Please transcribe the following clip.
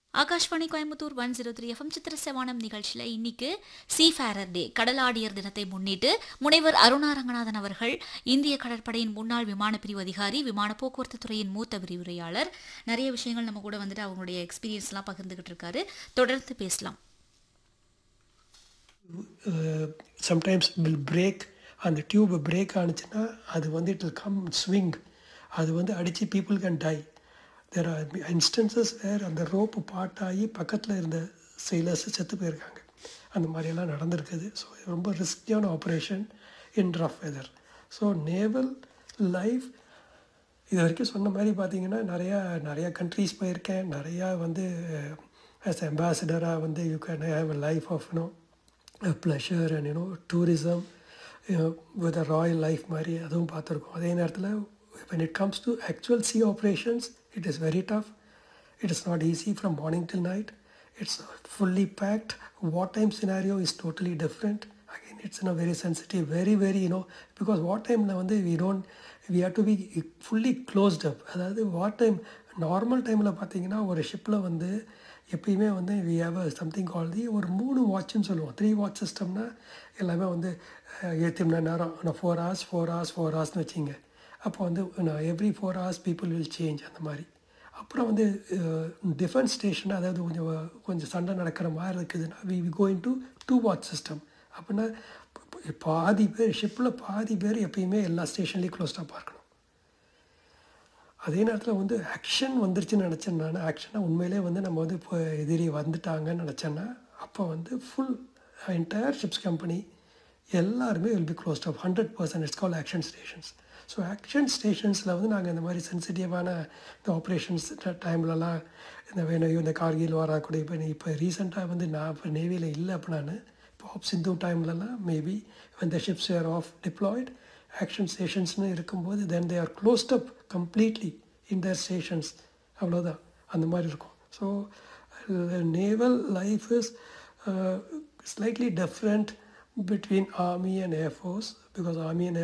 Akashvani Coimbatore one zero three FM சித்திர செவானம் நிகழ்ச்சியில் இன்னைக்கு சீஃபேரர் டே கடலாடியர் தினத்தை முன்னிட்டு முனைவர் அருணா ரங்கநாதன் அவர்கள் இந்திய கடற்படையின் முன்னாள் விமான பிரிவு அதிகாரி விமான போக்குவரத்து துறையின் மூத்த விரிவுரையாளர் நிறைய விஷயங்கள் நம்ம கூட வந்துட்டு அவங்களுடைய எக்ஸ்பீரியன்ஸ்லாம் பகிர்ந்துகிட்டு இருக்காரு தொடர்ந்து பேசலாம் சம்டைம்ஸ் வில் பிரேக் அந்த டியூப் பிரேக் ஆனிச்சுன்னா அது வந்து இட் வில் கம் ஸ்விங் அது வந்து அடித்து people can die there are instances where அந்த ரோப்பு பாட்டாகி பக்கத்தில் இருந்த செயலர்ஸ் செத்து போயிருக்காங்க அந்த மாதிரியெல்லாம் நடந்திருக்குது ஸோ ரொம்ப ரிஸ்கியான operation in rough weather so naval life இது வரைக்கும் சொன்ன மாதிரி பார்த்தீங்கன்னா நிறையா நிறையா கண்ட்ரீஸ் போயிருக்கேன் நிறையா வந்து ஆஸ் அம்பாசிடராக வந்து you can have a life of you know pleasure and you know tourism with a royal life மாதிரி அதுவும் பார்த்துருக்கோம் அதே நேரத்தில் when it comes to actual sea operations it is very tough it is not easy from morning till night it's fully packed wartime scenario is totally different again it's in a very sensitive very very you know because wartime வந்து we don't we have to be fully closed up அதாவது wartime normal டைமில் பார்த்தீங்கன்னா ஒரு ஷிப்பில் வந்து எப்பயுமே வந்து we have something call the ஒரு மூணு வாட்ச்னு சொல்லுவோம் த்ரீ வாட்ச் சிஸ்டம்னா எல்லாமே வந்து எட்டு மணி நேரம் four hours four hours four ஹவர்ஸ்னு வச்சிங்க அப்போ வந்து every four hours people will change அந்த மாதிரி அப்புறம் வந்து டிஃபென்ஸ் ஸ்டேஷன் அதாவது கொஞ்சம் கொஞ்சம் சண்டை நடக்கிற மாதிரி இருக்குதுன்னா we we going to two watch system அப்படின்னா பாதி பேர் ஷிப்பில் பாதி பேர் எப்பயுமே எல்லா ஸ்டேஷன்லேயும் க்ளோஸ்டாக பார்க்கணும் அதே நேரத்தில் வந்து ஆக்ஷன் வந்துருச்சுன்னு நினச்சேன் நான் ஆக்ஷனாக உண்மையிலே வந்து நம்ம வந்து இப்போ எதிரி வந்துட்டாங்கன்னு நினச்சேன்னா அப்போ வந்து ஃபுல் என்டையர் ஷிப்ஸ் கம்பெனி எல்லாருமே will be closed off hundred percent it's call action stations so action ஸ்டேஷன்ஸில் வந்து நாங்கள் இந்த மாதிரி சென்சிட்டிவான இந்த ஆப்ரேஷன்ஸ் டைம்லலாம் இந்த வேணும் இந்த கார்கில் வரக்கூடிய இப்போ இப்போ ரீசெண்டாக வந்து நான் இப்போ நேவியில் இல்லை அப்போ நான் இப்போ ஆப் சிந்து டைம்லலாம் maybe when the ships are off deployed action ஸ்டேஷன்ஸ்னு இருக்கும்போது then they are closed up completely in their stations அவ்வளோதான் அந்த மாதிரி இருக்கும் so naval life is slightly different between army and air force because army and air